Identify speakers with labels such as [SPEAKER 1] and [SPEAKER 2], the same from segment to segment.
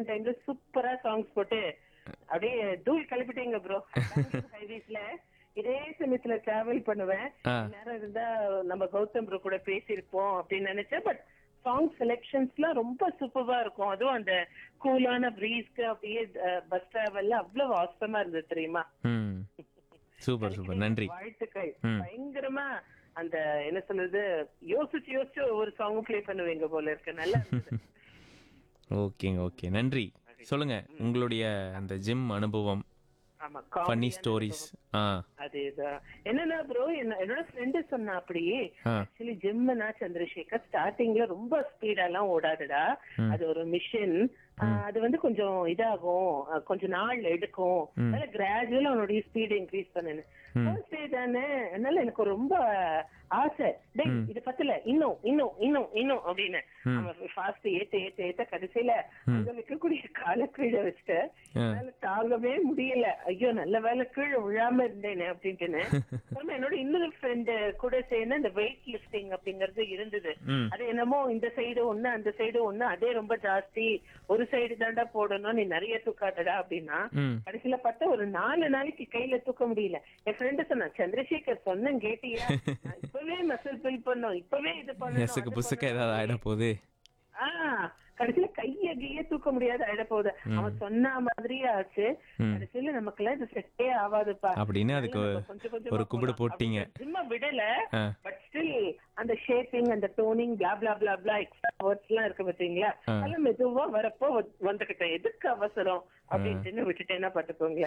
[SPEAKER 1] Election டைம்ல சூப்பரா songs போட்டு அப்படியே தூள் கிளப்பிட்டீங்க ப்ரோ ஹைவேஸ்ல இதே சமயத்துல டிராவல் பண்ணுவேன்
[SPEAKER 2] ஆ.
[SPEAKER 1] நேரம் இருந்தா நம்ம கௌதம் ப்ரோ கூட பேசியிருப்போம் அப்படின்னு நினைச்சேன் பட் சாங் செலெக்ஷன்ஸ்லாம் ரொம்ப சூப்பரா இருக்கும் அதுவும் அந்த கூலான ப்ரீஸ்க்கு அப்படியே பஸ் டிராவல்ல அவ்வளவு அவசரமா இருந்தது தெரியுமா
[SPEAKER 2] ம் சூப்பர் சூப்பர் நன்றி
[SPEAKER 1] வாழ்த்துக்கள்
[SPEAKER 2] ம்.
[SPEAKER 1] பயங்கரமா அந்த என்ன சொல்றது யோசிச்சு யோசிச்சு ஒவ்வொரு சாங்கும் ப்ளே பண்ணுவீங்க போல இருக்கு நல்லா இருந்தது.
[SPEAKER 2] ஓகேங்க ஓகே நன்றி சொல்லுங்க உங்களுடைய அந்த ஜிம் அனுபவம்
[SPEAKER 1] ஆமா
[SPEAKER 2] ஃபன்னி
[SPEAKER 1] comedy-யான
[SPEAKER 2] ஸ்டோரிஸ் ஆ
[SPEAKER 1] அதேதான் என்னன்னா ப்ரோ என்னோட ஃப்ரெண்டு சொன்னா அப்படி
[SPEAKER 2] ஆ.
[SPEAKER 1] ஆக்சுவலி ஜிம்னா சந்திரசேகர் ஸ்டார்டிங்ல ரொம்ப ஸ்பீடா எல்லாம் ஓடாதுடா அது ஒரு மிஷின் அது வந்து கொஞ்சம் இதாகும் அஹ், கொஞ்சம் நாள் எடுக்கும் அதனால கிராஜுவலா அவனுடைய ஸ்பீட் இன்க்ரீஸ் பண்ணு ஃபர்ஸ்ட் டே தானே அதனால எனக்கு ரொம்ப ஆசை டேய் இது பத்தல இன்னும் இன்னும் இன்னும் இன்னும் அப்படின்னு அவன் ஃபாஸ்ட் ஏத்த ஏத்த ஏத்த கடைசியில அங்க வைக்கக்கூடிய கால கீழே வச்சுட்டு என்னால தாங்கவே முடியல ஐயோ நல்ல வேலை கீழே விழாம இருந்தேனே அப்படின்ட்டுன்னு அப்புறமா என்னோட இன்னொரு ஃப்ரெண்டு கூட சேர்ந்து அந்த வெயிட் லிஃப்டிங் அப்படிங்கறது இருந்தது
[SPEAKER 2] ம்.
[SPEAKER 1] அது என்னமோ இந்த சைடு ஒண்ணு அந்த சைடு ஒண்ணு அதே ரொம்ப ஜாஸ்தி ஒரு சைடு தாண்டா போடணும் நீ நிறைய தூக்காதடா அப்படின்னா
[SPEAKER 2] ம்
[SPEAKER 1] கடைசியில பார்த்தா ஒரு நாலு நாளைக்கு கையில தூக்க முடியல என் ஃப்ரெண்டு சொன்னா சந்திரசேகர் சொன்ன கேட்டியா நான் இப்பவே மசில் பில் பண்ணோம் இப்பவே இது பண்ணணும்
[SPEAKER 2] எசுக்கு
[SPEAKER 1] அது
[SPEAKER 2] புசுக்க ஏதாவது ஆயிட போகுது
[SPEAKER 1] ஆஹ் கடைசியில கைய கைய தூக்க முடியாது ஆயிட போகுது அவன் சொன்ன மாதிரியே ஆச்சு கடைசியில நமக்கு எல்லாம் இது செட்டே ஆகாதுப்பா
[SPEAKER 2] அப்படின்னு அதுக்கு
[SPEAKER 1] நம்ம கொஞ்சம் கொஞ்சமா
[SPEAKER 2] ஒரு கும்பிடு
[SPEAKER 1] போலாம்.
[SPEAKER 2] போட்டீங்க
[SPEAKER 1] அப்படி சும்மா விடல
[SPEAKER 2] ஆ.
[SPEAKER 1] பட் ஸ்டில் அந்த ஷேப்பிங் அந்த toning blah blah blah blah extra words எல்லாம் இருக்கு பாத்தீங்களா அதெல்லாம் மெதுவா வரப்போ வந்து- வந்துகிட்டேன் எதுக்கு அவசரம் அப்படின்ட்டு விட்டுட்டேன்னா பாத்துக்கோங்க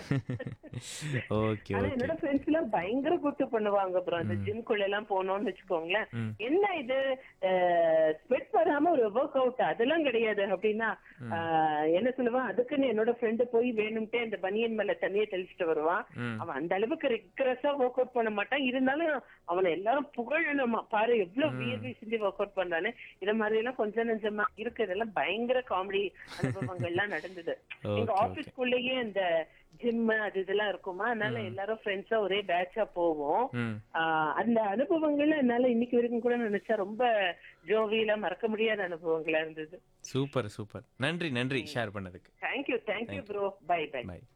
[SPEAKER 2] ஓகே
[SPEAKER 1] ஆனா
[SPEAKER 2] ஓகே
[SPEAKER 1] என்னோட ஃப்ரெண்ட்ஸ் எல்லாம் பயங்கர கூட்டு பண்ணுவாங்க அப்புறம் அந்த ஜிம்குள்ள எல்லாம் போனோம்னு வச்சுக்கோங்களேன் என்ன இது ஸ்வெட் வராம ஒரு ஒர்க் அவுட் அதெல்லாம் கிடையாது அப்படின்னா ஆஹ், என்ன சொல்லுவான் அதுக்குன்னு என்னோட ஃப்ரெண்டு போய் வேணும்ட்டே அந்த பனியன் மேல தண்ணியை தெளிச்சுட்டு வருவான் அவன் அந்த அளவுக்கு ரிக்ரஸா ஒர்க் அவுட் பண்ண மாட்டான் இருந்தாலும் அவனை எல்லாரும் புகழணுமா பாரு எவ்வளவு வியர்வை செஞ்சு ஒர்க் அவுட் பண்றானு இத மாதிரி எல்லாம் கொஞ்சம் நெஞ்சமா இருக்கு இதெல்லாம் பயங்கர காமெடி அனுபவங்கள்லாம் நடந்தது எங்க
[SPEAKER 2] Okay,
[SPEAKER 1] ஆபீஸ்க்குள்ளேயே இந்த ஜிம் அது இதெல்லாம் இருக்குமா அதனால எல்லாரும் ஃப்ரெண்ட்ஸா ஒரே பேட்சா போவோம்
[SPEAKER 2] ம்
[SPEAKER 1] ஆஹ் அந்த அனுபவங்கள்ல என்னால இன்னைக்கு வரைக்கும் கூட நினைச்சா ரொம்ப ஜோவியில மறக்க முடியாத அனுபவங்களா இருந்தது
[SPEAKER 2] சூப்பர் சூப்பர் நன்றி நன்றி ஷேர் பண்ணதுக்கு
[SPEAKER 1] thank you thank you bro bye bye
[SPEAKER 2] bye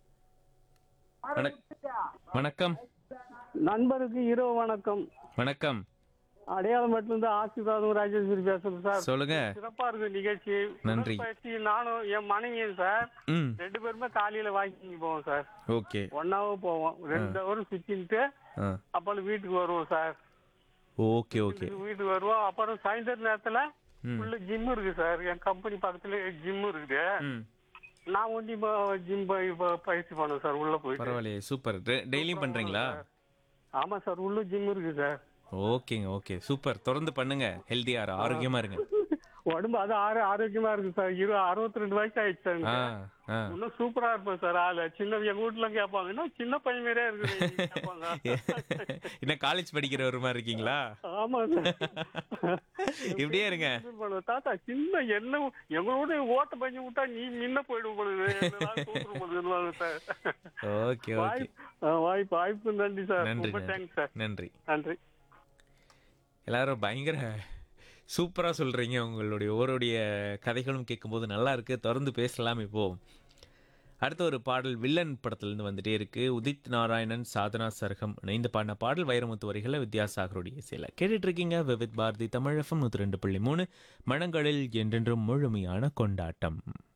[SPEAKER 2] வணக்கம்
[SPEAKER 3] நண்பருக்கு இரவு வணக்கம்
[SPEAKER 2] வணக்கம்
[SPEAKER 3] அடையாளமட்டில இருந்து ஆசீர்வாதம் ராஜேஸ்வரி பேசுறேன் சார்
[SPEAKER 2] சொல்லுங்க
[SPEAKER 3] சிறப்பா இருக்கு நிகழ்ச்சி
[SPEAKER 2] நன்றி.
[SPEAKER 3] உடற்பயிற்சி நானும் என் மனைவியும் சார்
[SPEAKER 2] ம்
[SPEAKER 3] ரெண்டு பேருமே காலையில வாக்கிங் போவோம் சார்
[SPEAKER 2] ஓகே
[SPEAKER 3] ஒன்னாவும் போவோம் ரெண்டு ஹவரும் சுத்திட்டு
[SPEAKER 2] ஆ
[SPEAKER 3] அப்புறம் வீட்டுக்கு வருவோம் சார்
[SPEAKER 2] ஓகே ஓகே
[SPEAKER 3] வீட்டுக்கு வருவோம் அப்புறம் சாயந்தர நேரத்துல உள்ள ஜிம் இருக்கு சார் என் கம்பெனி பக்கத்துல ஜிம் இருக்குது
[SPEAKER 2] ம்
[SPEAKER 3] நான் ஒண்டி ஜிம் பயிற்சி பண்ணுவேன் சார் உள்ள போயிட்டு
[SPEAKER 2] பரவாயில்லையே சூப்பர் டெய்லியும் பண்றீங்களா
[SPEAKER 3] ஆமா சார் உள்ள ஜிம் இருக்கு சார்
[SPEAKER 2] ஓகேங்க ஓகே சூப்பர் தொடர்ந்து பண்ணுங்க ஹெல்த்தியா ஆரோக்கியமா இருங்க
[SPEAKER 3] உடம்பு அது ஆறு ஆரோக்கியமா இருக்கு சார் இரு அறுபத்தி ரெண்டு வயசு ஆயிடுச்சு சார்
[SPEAKER 2] ஆ
[SPEAKER 3] எனக்கு.
[SPEAKER 2] ஆ
[SPEAKER 3] இன்னும் சூப்பரா இருப்பேன் சார் ஆளு சின்ன எங்க வீட்டுல கேட்பாங்க இன்னும் சின்ன பையன் மாதிரியே இருக்குது கேட்பாங்க
[SPEAKER 2] என்ன காலேஜ் படிக்கிற ஒரு மாதிரி இருக்கீங்களா
[SPEAKER 3] ஆமா சார்
[SPEAKER 2] இப்படியே இருங்க
[SPEAKER 3] பண்ணுவேன். தாத்தா சின்ன என்ன எங்களோட ஓட்ட பஞ்சு விட்டா நீ முன்ன போயிடும் பொழுது பொழுதுவாங்க சார்
[SPEAKER 2] ஓகே ஓகே
[SPEAKER 3] வாய்ப்பு ஆ, வாய்ப்பு வாய்ப்பு நன்றி சார்
[SPEAKER 2] நன்றி
[SPEAKER 3] ரொம்ப
[SPEAKER 2] நன்றி
[SPEAKER 3] தேங்க்ஸ் சார்
[SPEAKER 2] நன்றி
[SPEAKER 3] நன்றி
[SPEAKER 2] எல்லாரும் பயங்கர சூப்பரா சொல்றீங்க உங்களுடைய ஒவ்வொருடைய கதைகளும் கேட்கும்போது நல்லா இருக்கு தொடர்ந்து பேசலாம் இப்போ அடுத்த ஒரு பாடல் வில்லன் படத்திலிருந்து வந்துட்டே இருக்கு உதித் நாராயணன் சாதனா சர்கம் இணைந்து பாடின பாடல் வைரமுத்து வரிகளை வித்யாசாகருடைய இசையில் கேட்டுட்டு இருக்கீங்க விவித் பாரதி தமிழ் எஃப்எம் நூற்றி ரெண்டு புள்ளி மூணு மனங்களில் என்றென்றும் முழுமையான கொண்டாட்டம்